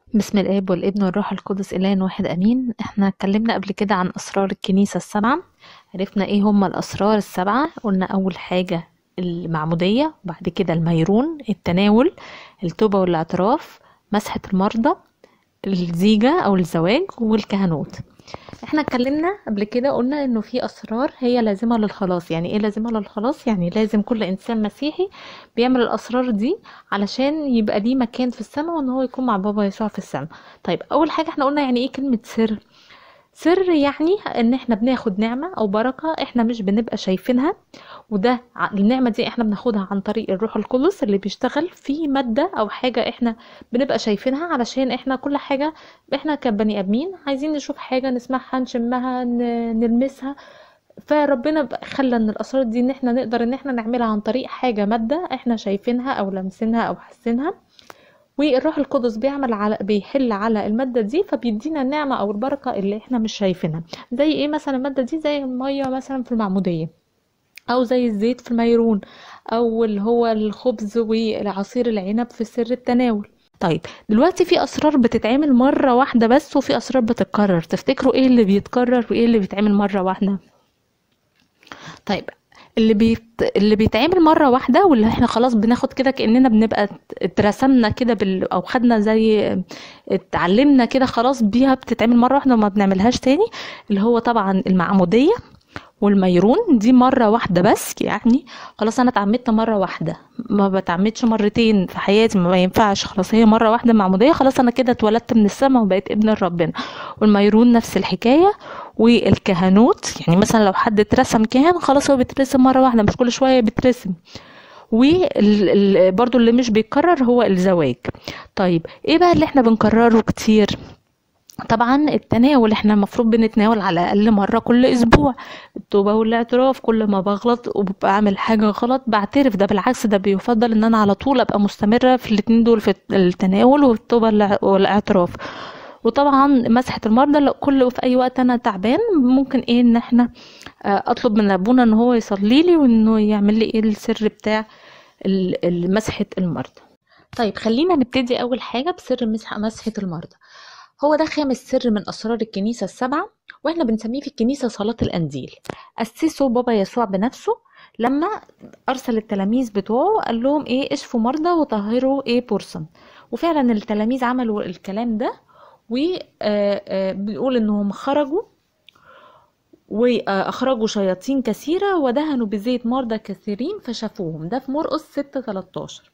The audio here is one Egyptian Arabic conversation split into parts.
بسم الآب والابن والروح القدس إله واحد أمين احنا اتكلمنا قبل كده عن أسرار الكنيسة السبعة عرفنا ايه هما الأسرار السبعة قلنا أول حاجة المعمودية بعد كده الميرون التناول التوبة والاعتراف مسحة المرضى الزيجة أو الزواج والكهنوت احنا اتكلمنا قبل كده قلنا انه في اسرار هي لازمه للخلاص يعني ايه لازمه للخلاص يعني لازم كل انسان مسيحي بيعمل الاسرار دي علشان يبقى ليه مكان في السماء وان هو يكون مع بابا يسوع في السماء طيب اول حاجه احنا قلنا يعني ايه كلمه سر سر يعني ان احنا بناخد نعمة او بركة احنا مش بنبقى شايفينها وده ع- النعمة دي احنا بناخدها عن طريق الروح القدس اللي بيشتغل في مادة او حاجة احنا بنبقى شايفينها علشان احنا كل حاجة احنا كبني ادمين عايزين نشوف حاجة نسمعها نشمها ن- نلمسها فربنا بقى خلى ان الاسرار دي ان احنا نقدر ان احنا نعملها عن طريق حاجة مادة احنا شايفينها او لامسينها او حاسينها والروح القدس بيعمل على بيحل على المادة دي فبيدينا النعمة أو البركة اللي احنا مش شايفينها زي ايه مثلا المادة دي زي المية مثلا في المعمودية أو زي الزيت في الميرون أو اللي هو الخبز والعصير العنب في سر التناول طيب دلوقتي في أسرار بتتعمل مرة واحدة بس وفي أسرار بتتكرر تفتكروا ايه اللي بيتكرر وايه اللي بيتعمل مرة واحدة طيب اللي بيت... اللي بيتعمل مرة واحدة واللي احنا خلاص بناخد كده كأننا بنبقى اترسمنا كده بال... او خدنا زي اتعلمنا كده خلاص بيها بتتعمل مرة واحدة وما بنعملهاش تاني اللي هو طبعا المعمودية والميرون دي مرة واحدة بس يعني خلاص انا اتعمدت مرة واحدة ما بتعمدش مرتين في حياتي ما ينفعش خلاص هي مرة واحدة معمودية خلاص انا كده اتولدت من السماء وبقيت ابن ربنا والميرون نفس الحكاية والكهنوت يعني مثلا لو حد اترسم كاهن خلاص هو بيترسم مرة واحدة مش كل شوية بيترسم وبرضو اللي مش بيتكرر هو الزواج طيب ايه بقى اللي احنا بنكرره كتير طبعا التناول احنا المفروض بنتناول على الاقل مره كل اسبوع التوبه والاعتراف كل ما بغلط وبعمل حاجه غلط بعترف ده بالعكس ده بيفضل ان انا على طول ابقى مستمره في الاتنين دول في التناول والتوبه والع- والاعتراف وطبعا مسحه المرضى لو كل في اي وقت انا تعبان ممكن ايه ان احنا آه، اطلب من ابونا ان هو يصلي لي وانه يعمل لي ايه السر بتاع ال- ال- مسحه المرضى طيب خلينا نبتدي اول حاجه بسر مسح مسحه المرضى هو ده خامس سر من أسرار الكنيسة السبعة وإحنا بنسميه في الكنيسة صلاة الأنديل أسسه بابا يسوع بنفسه لما أرسل التلاميذ بتوعه قال لهم إيه اشفوا مرضى وطهروا إيه برصا وفعلا التلاميذ عملوا الكلام ده وبنقول إنهم خرجوا وأخرجوا شياطين كثيرة ودهنوا بزيت مرضى كثيرين فشافوهم ده في مرقس 6 13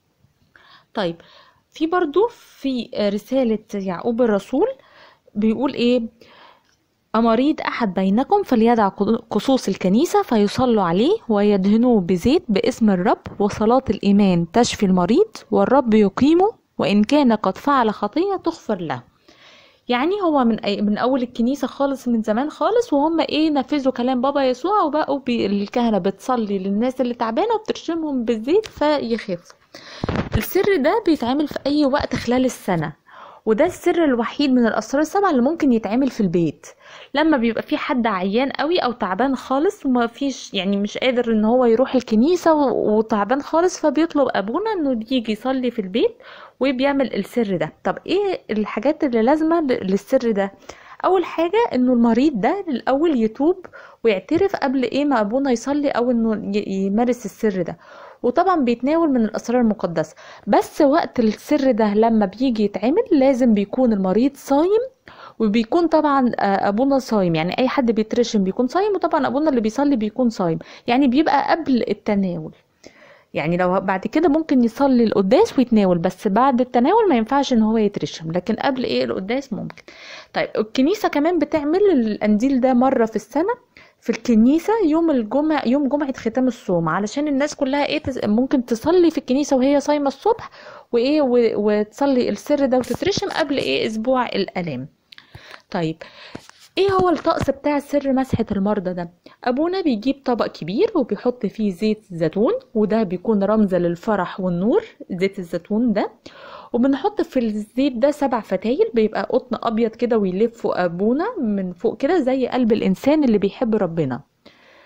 طيب في برضو في رسالة يعقوب الرسول بيقول ايه أمريض أحد بينكم فليدع قصوص الكنيسة فيصلوا عليه ويدهنوه بزيت باسم الرب وصلاة الإيمان تشفي المريض والرب يقيمه وإن كان قد فعل خطية تغفر له يعني هو من أي من اول الكنيسه خالص من زمان خالص وهم ايه نفذوا كلام بابا يسوع وبقوا بي الكهنه بتصلي للناس اللي تعبانه وبترشمهم بالزيت فيخفوا السر ده بيتعمل في اي وقت خلال السنه وده السر الوحيد من الاسرار السبعه اللي ممكن يتعمل في البيت لما بيبقى في حد عيان قوي او تعبان خالص وما فيش يعني مش قادر ان هو يروح الكنيسه و- وتعبان خالص فبيطلب ابونا انه يجي يصلي في البيت وبيعمل السر ده طب ايه الحاجات اللي لازمه ل- للسر ده اول حاجه انه المريض ده الاول يتوب ويعترف قبل ايه ما ابونا يصلي او انه ي- يمارس السر ده وطبعا بيتناول من الاسرار المقدسه بس وقت السر ده لما بيجي يتعمل لازم بيكون المريض صايم وبيكون طبعا آه، ابونا صايم يعني اي حد بيترشم بيكون صايم وطبعا ابونا اللي بيصلي بيكون صايم يعني بيبقى قبل التناول يعني لو بعد كده ممكن يصلي القداس ويتناول بس بعد التناول ما ينفعش ان هو يترشم لكن قبل ايه القداس ممكن طيب الكنيسة كمان بتعمل القنديل ده مرة في السنة في الكنيسة يوم الجمعة يوم جمعة ختام الصوم علشان الناس كلها ايه تز- ممكن تصلي في الكنيسة وهي صايمة الصبح وايه و- وتصلي السر ده وتترشم قبل ايه اسبوع الالام طيب ايه هو الطقس بتاع سر مسحة المرضى ده ابونا بيجيب طبق كبير وبيحط فيه زيت زيتون وده بيكون رمز للفرح والنور زيت الزيتون ده وبنحط في الزيت ده سبع فتايل بيبقى قطن ابيض كده ويلفوا ابونا من فوق كده زي قلب الانسان اللي بيحب ربنا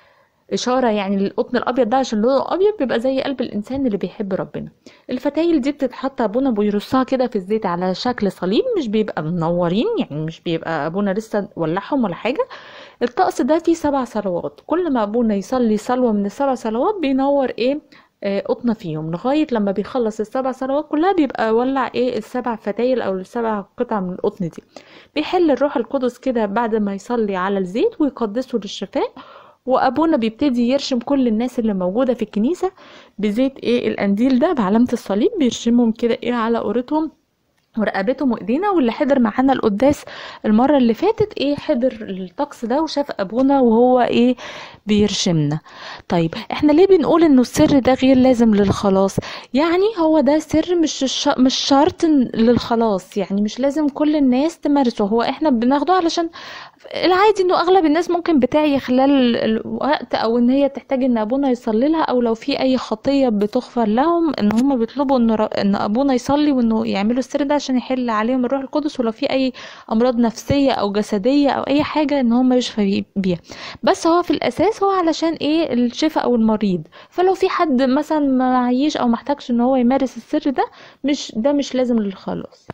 إشارة يعني للقطن الأبيض ده عشان لونه أبيض بيبقى زي قلب الإنسان اللي بيحب ربنا الفتايل دي بتتحط أبونا بيرصها كده في الزيت على شكل صليب مش بيبقى منورين يعني مش بيبقى أبونا لسه ولعهم ولا حاجة الطقس ده فيه سبع صلوات كل ما أبونا يصلي صلوة من السبع صلوات بينور إيه آه، قطنة فيهم لغاية لما بيخلص السبع صلوات كلها بيبقى ولع ايه السبع فتايل او السبع قطع من القطن دي بيحل الروح القدس كده بعد ما يصلي على الزيت ويقدسه للشفاء وابونا بيبتدي يرشم كل الناس اللي موجودة في الكنيسة بزيت ايه القنديل ده بعلامة الصليب بيرشمهم كده ايه على قورتهم ورقبتهم وايدينا واللي حضر معانا القداس المرة اللي فاتت ايه حضر الطقس ده وشاف ابونا وهو ايه بيرشمنا طيب احنا ليه بنقول انه السر ده غير لازم للخلاص يعني هو ده سر مش الش... مش شرط للخلاص يعني مش لازم كل الناس تمارسه هو احنا بناخده علشان العادي انه اغلب الناس ممكن بتعي خلال الوقت او ان هي تحتاج ان ابونا يصلي لها او لو في اي خطيه بتغفر لهم ان هم بيطلبوا ان ر... ان ابونا يصلي وانه يعملوا السر ده عشان يحل عليهم الروح القدس ولو في اي امراض نفسيه او جسديه او اي حاجه ان هم يشفى بيها بس هو في الاساس هو علشان ايه الشفاء او المريض فلو في حد مثلا معيش او محتاجش ان هو يمارس السر ده مش ده مش لازم للخلاص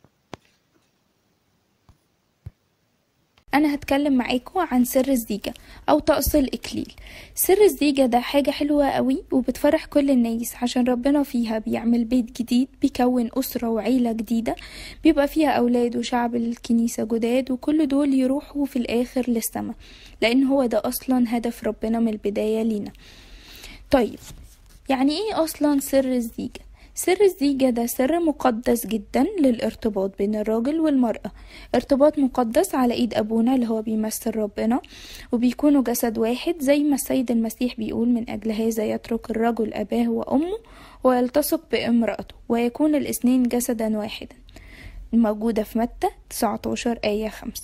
انا هتكلم معاكم عن سر الزيجة او طقس الاكليل سر الزيجة ده حاجة حلوة قوي وبتفرح كل الناس عشان ربنا فيها بيعمل بيت جديد بيكون اسرة وعيلة جديدة بيبقى فيها اولاد وشعب الكنيسة جداد وكل دول يروحوا في الاخر للسما لان هو ده اصلا هدف ربنا من البداية لينا طيب يعني ايه اصلا سر الزيجة سر الزيجة ده سر مقدس جدا للارتباط بين الراجل والمرأة ارتباط مقدس على ايد ابونا اللي هو بيمثل ربنا وبيكونوا جسد واحد زي ما السيد المسيح بيقول من اجل هذا يترك الرجل اباه وامه ويلتصق بامرأته ويكون الاثنين جسدا واحدا الموجودة في متى 19 آية 5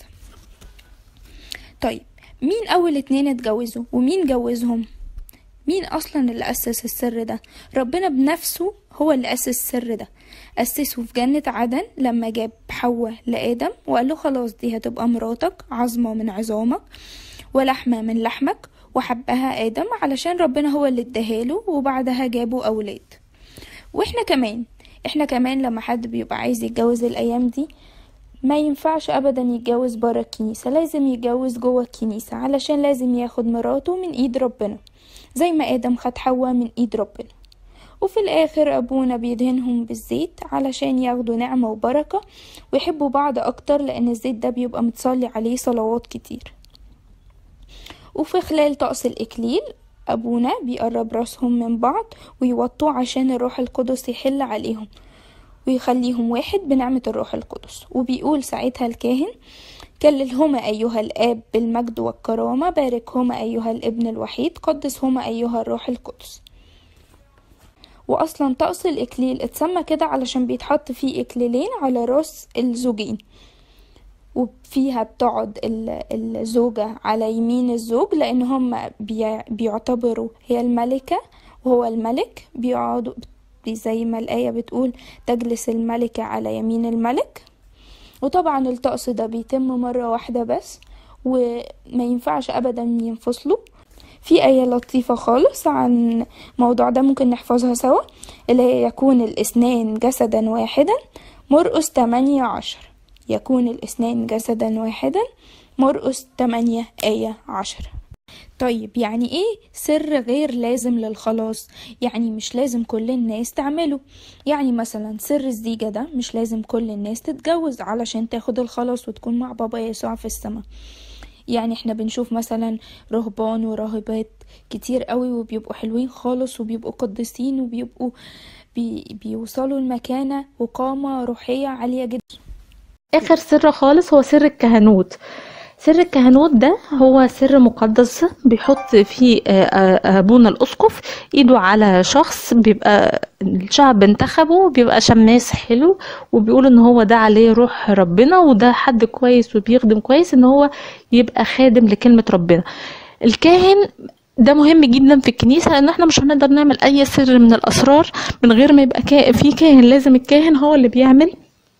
طيب مين أول اتنين اتجوزوا ومين جوزهم مين أصلا اللي أسس السر ده ربنا بنفسه هو اللي أسس السر ده أسسه في جنة عدن لما جاب حواء لآدم وقال له خلاص دي هتبقى مراتك عظمة من عظامك ولحمة من لحمك وحبها آدم علشان ربنا هو اللي اداهاله وبعدها جابوا أولاد واحنا كمان احنا كمان لما حد بيبقى عايز يتجوز الأيام دي ما ينفعش ابدا يتجوز برا الكنيسة لازم يتجوز جوه الكنيسة علشان لازم ياخد مراته من ايد ربنا زي ما ادم خد حواء من ايد ربنا وفي الاخر ابونا بيدهنهم بالزيت علشان ياخدوا نعمة وبركة ويحبوا بعض اكتر لان الزيت ده بيبقى متصلي عليه صلوات كتير وفي خلال طقس الاكليل ابونا بيقرب راسهم من بعض ويوطوا عشان الروح القدس يحل عليهم ويخليهم واحد بنعمة الروح القدس وبيقول ساعتها الكاهن كللهما أيها الآب بالمجد والكرامة باركهما أيها الابن الوحيد قدسهما أيها الروح القدس وأصلا طقس الإكليل اتسمى كده علشان بيتحط فيه إكليلين على راس الزوجين وفيها بتقعد الزوجة على يمين الزوج لأن هم بيعتبروا هي الملكة وهو الملك بيقعدوا زي ما الآية بتقول تجلس الملكة على يمين الملك وطبعا الطقس ده بيتم مرة واحدة بس وما ينفعش أبدا ينفصلوا في آية لطيفة خالص عن الموضوع ده ممكن نحفظها سوا اللي هي يكون الإثنان جسدا واحدا مرقس 18 يكون الإثنان جسدا واحدا مرقس 8 آية 10 طيب يعني ايه سر غير لازم للخلاص يعني مش لازم كل الناس تعمله يعني مثلا سر الزيجة ده مش لازم كل الناس تتجوز علشان تاخد الخلاص وتكون مع بابا يسوع في السماء يعني احنا بنشوف مثلا رهبان وراهبات كتير قوي وبيبقوا حلوين خالص وبيبقوا قديسين وبيبقوا بي بيوصلوا لمكانة وقامة روحية عالية جدا اخر سر خالص هو سر الكهنوت سر الكهنوت ده هو سر مقدس بيحط فيه ابونا الاسقف ايده على شخص بيبقى الشعب انتخبه بيبقى شماس حلو وبيقول ان هو ده عليه روح ربنا وده حد كويس وبيخدم كويس ان هو يبقى خادم لكلمة ربنا الكاهن ده مهم جدا في الكنيسة لان احنا مش هنقدر نعمل اي سر من الاسرار من غير ما يبقى في كاهن لازم الكاهن هو اللي بيعمل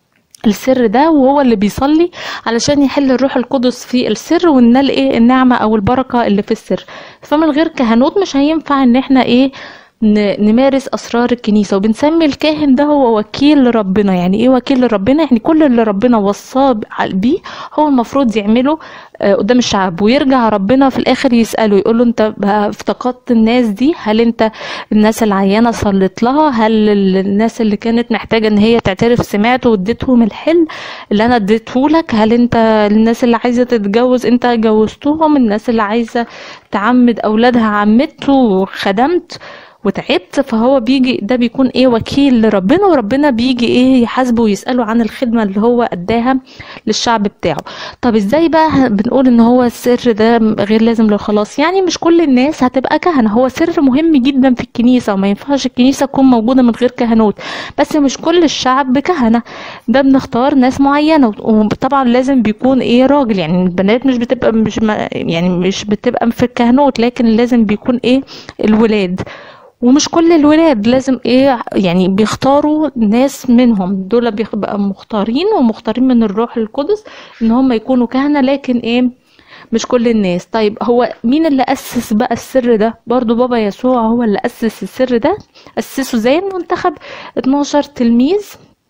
السر ده وهو اللي بيصلي علشان يحل الروح القدس في السر وننال ايه النعمة او البركة اللي في السر فمن غير كهنوت مش هينفع ان احنا ايه ن- نمارس اسرار الكنيسه وبنسمي الكاهن ده هو وكيل لربنا يعني ايه وكيل لربنا يعني كل اللي ربنا وصاه بيه هو المفروض يعمله آه، قدام الشعب ويرجع ربنا في الاخر يساله يقول له انت بقى افتقدت الناس دي هل انت الناس العيانه صليت لها هل ال- الناس اللي كانت محتاجه ان هي تعترف سمعت واديتهم الحل اللي انا اديته لك هل انت الناس اللي عايزه تتجوز انت جوزتهم الناس اللي عايزه تعمد اولادها عمدت وخدمت وتعبت فهو بيجي ده بيكون ايه وكيل لربنا وربنا بيجي ايه يحاسبه ويسأله عن الخدمة اللي هو اداها للشعب بتاعه طب ازاي بقى بنقول ان هو السر ده غير لازم للخلاص يعني مش كل الناس هتبقى كهنة هو سر مهم جدا في الكنيسة وما ينفعش الكنيسة تكون موجودة من غير كهنوت بس مش كل الشعب كهنة ده بنختار ناس معينة وطبعا لازم بيكون ايه راجل يعني البنات مش بتبقى مش ما يعني مش بتبقى في الكهنوت لكن لازم بيكون ايه الولاد ومش كل الولاد لازم ايه يعني بيختاروا ناس منهم دول بيبقى مختارين ومختارين من الروح القدس ان هم يكونوا كهنة لكن ايه مش كل الناس طيب هو مين اللي أسس بقى السر ده برضو بابا يسوع هو اللي أسس السر ده أسسه زي المنتخب 12 تلميذ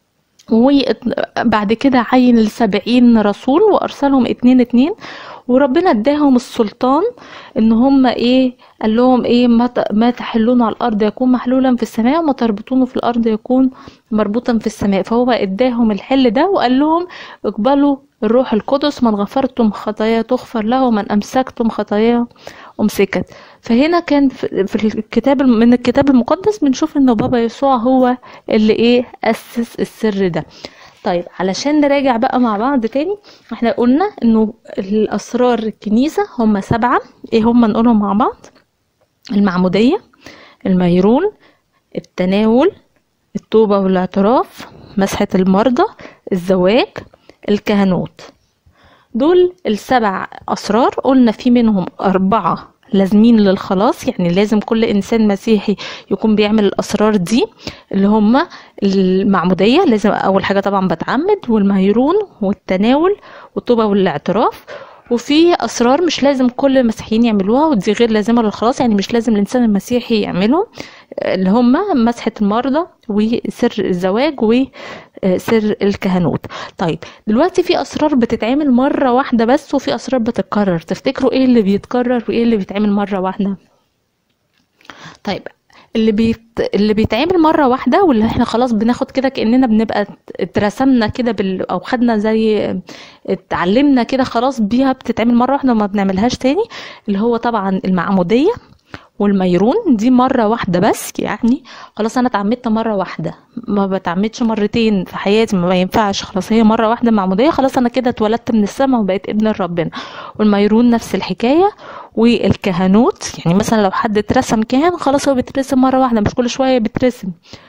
وبعد كده عين السبعين رسول وأرسلهم اتنين اتنين وربنا اداهم السلطان ان هم ايه قال لهم ايه ما ت- ما تحلون على الارض يكون محلولا في السماء وما تربطونه في الارض يكون مربوطا في السماء فهو اداهم الحل ده وقال لهم اقبلوا الروح القدس من غفرتم خطايا تغفر له ومن امسكتم خطايا امسكت فهنا كان في في الكتاب من الكتاب المقدس بنشوف ان بابا يسوع هو اللي ايه اسس السر ده طيب علشان نراجع بقى مع بعض تاني احنا قلنا انه الاسرار الكنيسة هم سبعة ايه هم نقولهم مع بعض المعمودية الميرون التناول التوبة والاعتراف مسحة المرضى الزواج الكهنوت دول السبع أسرار قلنا في منهم أربعة لازمين للخلاص يعني لازم كل إنسان مسيحي يكون بيعمل الأسرار دي اللي هما المعمودية لازم أول حاجة طبعا بتعمد والمهيرون والتناول والتوبة والاعتراف وفي أسرار مش لازم كل المسيحيين يعملوها ودي غير لازمة للخلاص يعني مش لازم الإنسان المسيحي يعملهم اللي هما مسحة المرضى وسر الزواج وسر الكهنوت طيب دلوقتي في أسرار بتتعمل مرة واحدة بس وفي أسرار بتتكرر تفتكروا ايه اللي بيتكرر وايه اللي بيتعمل مرة واحدة طيب اللي بيت... اللي بيتعمل مرة واحدة واللي احنا خلاص بناخد كده كأننا بنبقى اترسمنا كده بال... او خدنا زي اتعلمنا كده خلاص بيها بتتعمل مرة واحدة وما بنعملهاش تاني اللي هو طبعا المعمودية والميرون دي مرة واحدة بس يعني خلاص أنا اتعمدت مرة واحدة ما بتعمدش مرتين في حياتي ما ينفعش خلاص هي مرة واحدة معمودية خلاص أنا كده اتولدت من السماء وبقيت ابن ربنا والميرون نفس الحكاية والكهنوت يعني مثلا لو حد اترسم كاهن خلاص هو بيترسم مرة واحدة مش كل شوية بيترسم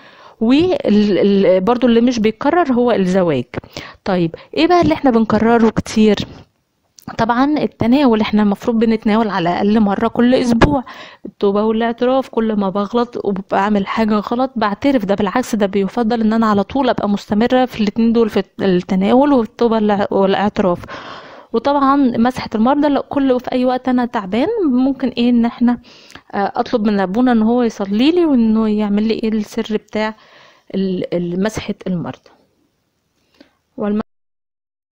وبرضو اللي مش بيتكرر هو الزواج طيب ايه بقى اللي احنا بنكرره كتير طبعا التناول احنا المفروض بنتناول على الاقل مره كل اسبوع التوبه والاعتراف كل ما بغلط وبعمل حاجه غلط بعترف ده بالعكس ده بيفضل ان انا على طول ابقى مستمره في الاتنين دول في التناول والتوبه والاعتراف وطبعا مسحه المرضى لو كل في اي وقت انا تعبان ممكن ايه ان احنا اطلب من ابونا ان هو يصلي لي وانه يعمل لي ايه السر بتاع مسحه المرضى